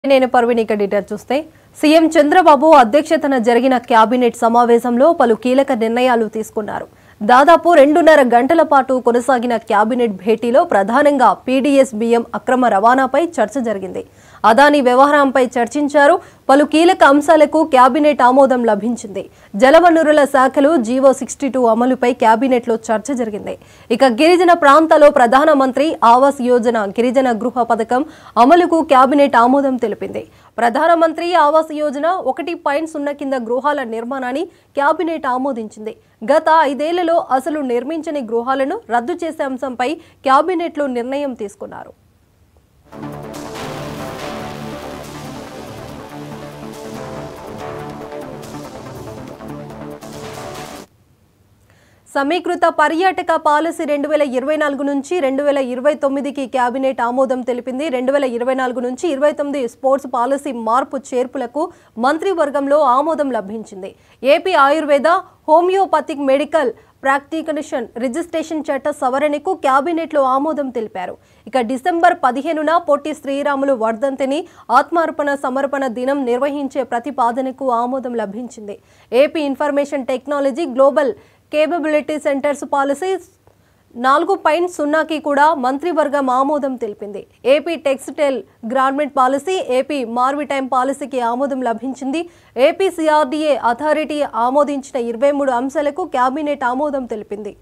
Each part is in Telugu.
నేను పర్వీని ఇక డీటెయిల్ చూస్తే సీఎం చంద్రబాబు అధ్యక్షతన జరిగిన కేబినెట్ సమావేశంలో పలు కీలక నిర్ణయాలు తీసుకున్నారు దాదాపు రెండున్నర గంటల పాటు కొనసాగిన కేబినెట్ భేటీలో ప్రధానంగా పీడీఎస్ బియ్యం అక్రమ రవాణాపై చర్చ జరిగింది అదాని వ్యవహారంపై చర్చించారు పలు కీలక అంశాలకు కేబినెట్ ఆమోదం లభించింది జలవనరుల శాఖలు జీవో సిక్స్టీ టూ అమలుపై కేబినెట్లో చర్చ జరిగింది ఇక గిరిజన ప్రాంతాల్లో ప్రధానమంత్రి ఆవాస్ యోజన గిరిజన గృహ పథకం అమలుకు కేబినెట్ ఆమోదం తెలిపింది ప్రధానమంత్రి ఆవాస్ యోజన ఒకటి పాయింట్ సున్నా కింద గృహాల నిర్మాణాన్ని కేబినెట్ ఆమోదించింది గత ఐదేళ్లలో అసలు నిర్మించని గృహాలను రద్దు చేసే అంశంపై కేబినెట్లో నిర్ణయం తీసుకున్నారు సమీకృత పర్యాటక పాలసీ రెండు వేల ఇరవై నాలుగు నుంచి రెండు వేల ఇరవై తొమ్మిదికి కేబినెట్ ఆమోదం తెలిపింది రెండు వేల ఇరవై నాలుగు నుంచి ఇరవై తొమ్మిది స్పోర్ట్స్ పాలసీ మార్పు చేర్పులకు మంత్రివర్గంలో ఆమోదం లభించింది AP Ayurveda homeopathic medical practitioner registration చట్ట సవరణకు కేబినెట్లో ఆమోదం తెలిపారు ఇక డిసెంబర్ పదిహేనున పొట్టి శ్రీరాములు వర్ధంతిని ఆత్మార్పణ సమర్పణ దినం నిర్వహించే ప్రతిపాదనకు ఆమోదం లభించింది AP information technology global capability centres policy నాలుగు పాయింట్ సున్నాకి కూడా మంత్రివర్గం ఆమోదం తెలిపింది AP textile garment policy AP maritime పాలసీకి ఆమోదం లభించింది ఏపీ సిఆర్డీఏ అథారిటీ ఆమోదించిన ఇరవై మూడు అంశాలకు కేబినెట్ ఆమోదం తెలిపింది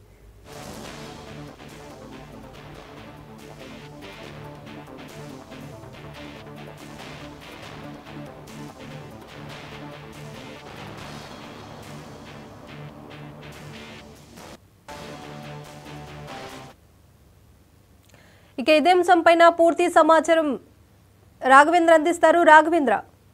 ఇక ఇదే అంశంపైన పూర్తి సమాచారం రాఘవేంద్ర అందిస్తారు రాఘవేంద్ర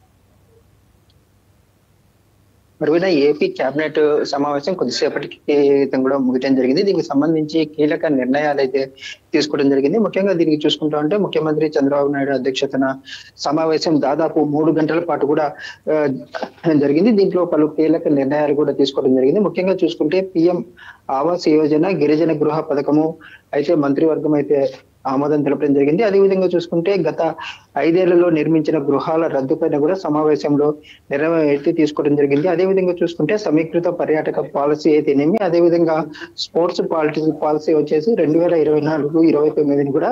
మరువైన ఏపీ కేబినెట్ సమావేశం కొద్దిసేపటి క్రితం కూడా ముగియడం జరిగింది దీనికి సంబంధించి కీలక నిర్ణయాలు అయితే తీసుకోవడం జరిగింది ముఖ్యంగా దీనికి చూసుకుంటా ఉంటే ముఖ్యమంత్రి చంద్రబాబు నాయుడు అధ్యక్షతన సమావేశం దాదాపు మూడు గంటల పాటు కూడా ఆ, జరిగింది దీంట్లో పలు కీలక నిర్ణయాలు కూడా తీసుకోవడం జరిగింది ముఖ్యంగా చూసుకుంటే పిఎం ఆవాస్ యోజన గిరిజన గృహ పథకము అయితే మంత్రివర్గం అయితే ఆమోదం తెలపడం జరిగింది అదేవిధంగా చూసుకుంటే గత ఐదేళ్లలో నిర్మించిన గృహాల రద్దు పైన కూడా సమావేశంలో నిర్ణయం అయితే తీసుకోవడం జరిగింది అదేవిధంగా చూసుకుంటే సమీకృత పర్యాటక పాలసీ అయితేనేమి అదేవిధంగా స్పోర్ట్స్ పాలసీ పాలసీ వచ్చేసి రెండు వేల ఇరవై నాలుగు ఇరవై తొమ్మిదిని కూడా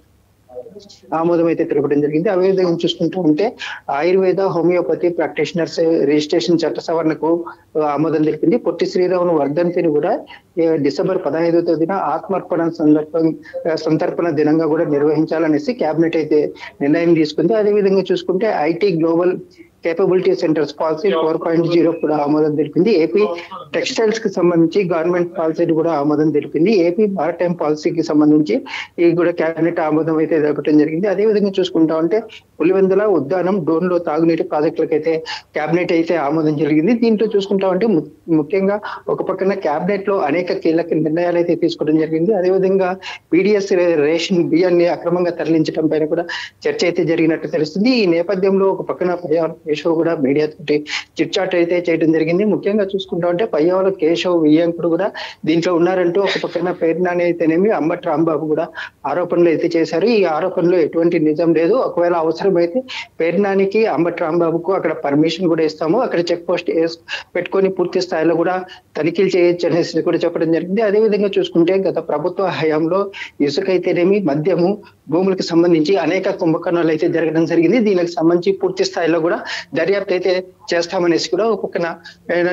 ఆమోదం అయితే తెలపడం జరిగింది అదేవిధంగా చూసుకుంటూ ఉంటే ఆయుర్వేద హోమియోపతి ప్రాక్టీషనర్స్ రిజిస్ట్రేషన్ చట్ట సవరణకు ఆమోదం తెలిపింది పొట్టి శ్రీరాములు వర్ధంతిని కూడా ఏ, డిసెంబర్ పదహైదో తేదీన ఆత్మార్పణ సందర్భం సంతర్పణ దినంగా కూడా నిర్వహించాలనేసి కేబినెట్ అయితే నిర్ణయం తీసుకుంది అదేవిధంగా చూసుకుంటే IT global capability centres policy four point zero కూడా ఆమోదం తెలిపింది ఏపీ టెక్స్టైల్స్ కి సంబంధించి గవర్నమెంట్ పాలసీని కూడా ఆమోదం తెలిపింది ఏపీ మారిటైమ్ పాలసీకి సంబంధించి ఇది కూడా కేబినెట్ ఆమోదం అయితే తెలపడం జరిగింది అదే విధంగా చూసుకుంటా ఉంటే పులివెందుల ఉద్యానం డోన్లో తాగునీటి ప్రాజెక్టులకు అయితే కేబినెట్ అయితే ఆమోదం జరిగింది దీంట్లో చూసుకుంటా ఉంటే ము- ముఖ్యంగా ఒక పక్కన కేబినెట్ లో అనేక కీలక నిర్ణయాలు అయితే తీసుకోవడం జరిగింది అదేవిధంగా పీడిఎస్ రేషన్ బియ్యాన్ని అక్రమంగా తరలించడం పైన కూడా చర్చ అయితే జరిగినట్టు తెలుస్తుంది ఈ నేపథ్యంలో ఒక పక్కన పయ్యావల కేశవ్ కూడా మీడియా తోటి చిట్చాట్ అయితే చేయడం జరిగింది ముఖ్యంగా చూసుకుంటా ఉంటే పయ్యావల కేశవ్ వియ్యంకుడు కూడా దీంట్లో ఉన్నారంటూ ఒక పక్కన పేరునాని అయితేనేమి అంబటి రాంబాబు కూడా ఆరోపణలు అయితే చేశారు ఈ ఆరోపణలో ఎటువంటి నిజం లేదు ఒకవేళ అవసరమైతే పేరునానికి అంబటి రాంబాబుకు అక్కడ పర్మిషన్ కూడా ఇస్తాము అక్కడ చెక్ పోస్ట్ వేస్- పెట్టుకొని పూర్తి స్థాయిలో కూడా తనిఖీలు చేయొచ్చు అనేసి కూడా చెప్పడం జరిగింది అదే విధంగా చూసుకుంటే గత ప్రభుత్వ హయాంలో ఇసుక అయితేనేమి మద్యము భూములకు సంబంధించి అనేక కుంభకర్ణాలు అయితే జరగడం జరిగింది దీనికి సంబంధించి పూర్తి స్థాయిలో కూడా దర్యాప్తు అయితే చేస్తామనేసి కూడా ఒక పక్కన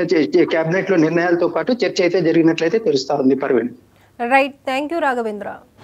కేబినెట్ లో నిర్ణయాలతో పాటు చర్చ అయితే జరిగినట్లయితే తెలుస్తా ఉంది Praveen right thank you Raghavendra